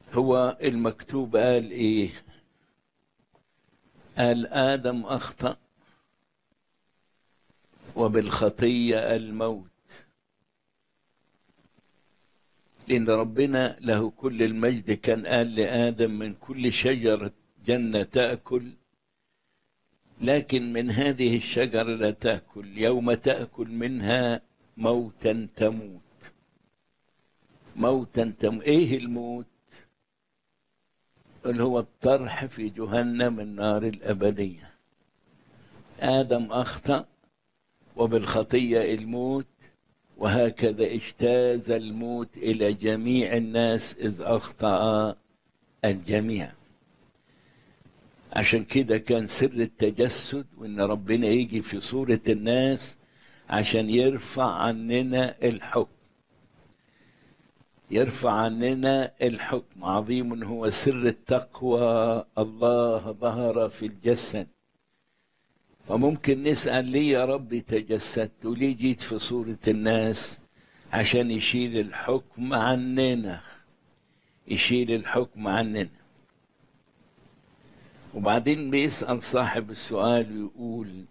هو المكتوب قال ايه قال ادم اخطا وبالخطيه الموت لان ربنا له كل المجد كان قال لادم من كل شجره جنه تاكل لكن من هذه الشجره لا تاكل يوم تاكل منها موتا تموت موتا تموت ايه الموت اللي هو الطرح في جهنم النار الأبدية آدم أخطأ وبالخطية الموت وهكذا اجتاز الموت إلى جميع الناس إذ أخطأ الجميع عشان كده كان سر التجسد وإن ربنا يجي في صورة الناس عشان يرفع عننا الحكم يرفع عننا الحكم عظيم هو سر التقوى الله ظهر في الجسد وممكن نسأل ليه يا رب تجسدت وليه جيت في صورة الناس عشان يشيل الحكم عننا يشيل الحكم عننا وبعدين بيسأل صاحب السؤال ويقول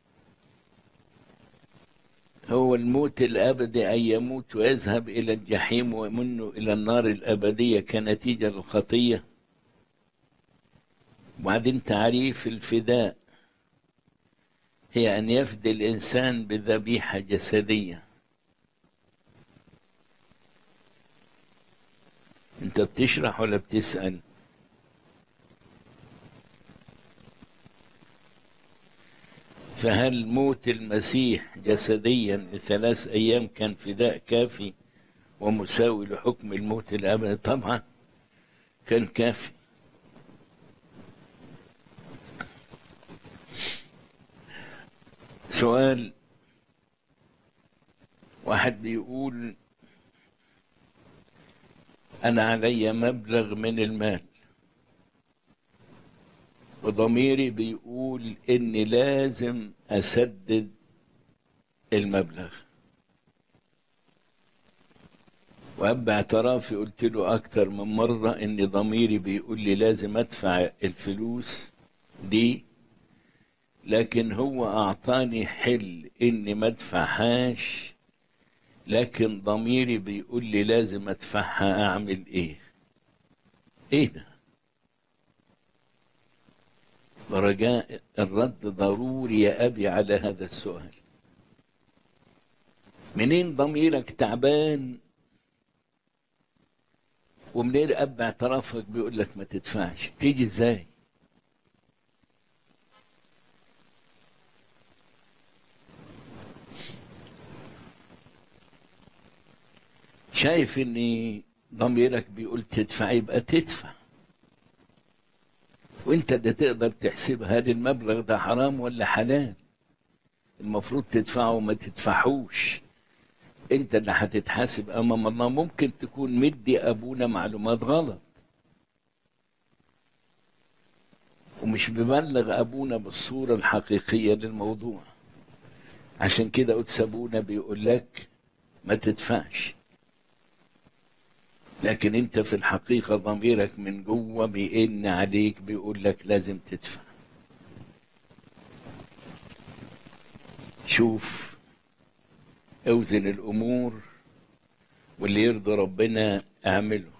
هو الموت الأبدي أن يموت ويذهب إلى الجحيم ومنه إلى النار الأبدية كنتيجة للخطية وبعدين تعريف الفداء هي أن يفدي الإنسان بذبيحة جسدية أنت بتشرح ولا بتسأل؟ فهل موت المسيح جسديا لثلاث ايام كان فداء كافي ومساوي لحكم الموت الابدي طبعا كان كافي سؤال واحد بيقول انا علي مبلغ من المال وضميري بيقول اني لازم اسدد المبلغ وأب اعترافي قلت له أكتر من مرة إن ضميري بيقول لي لازم أدفع الفلوس دي لكن هو أعطاني حل إني ما أدفعهاش لكن ضميري بيقول لي لازم أدفعها أعمل إيه؟ إيه ده؟ ورجاء الرد ضروري يا أبي على هذا السؤال منين ضميرك تعبان ومنين أب اعترافك بيقول لك ما تدفعش تيجي ازاي شايف ان ضميرك بيقول تدفع يبقى تدفع وانت اللي تقدر تحسب هل المبلغ ده حرام ولا حلال المفروض تدفعه وما تدفعوش انت اللي هتتحاسب امام الله ممكن تكون مدي ابونا معلومات غلط ومش ببلغ ابونا بالصوره الحقيقيه للموضوع عشان كده قدس ابونا بيقول لك ما تدفعش لكن انت في الحقيقه ضميرك من جوه بيئن عليك بيقول لك لازم تدفع شوف اوزن الامور واللي يرضي ربنا اعمله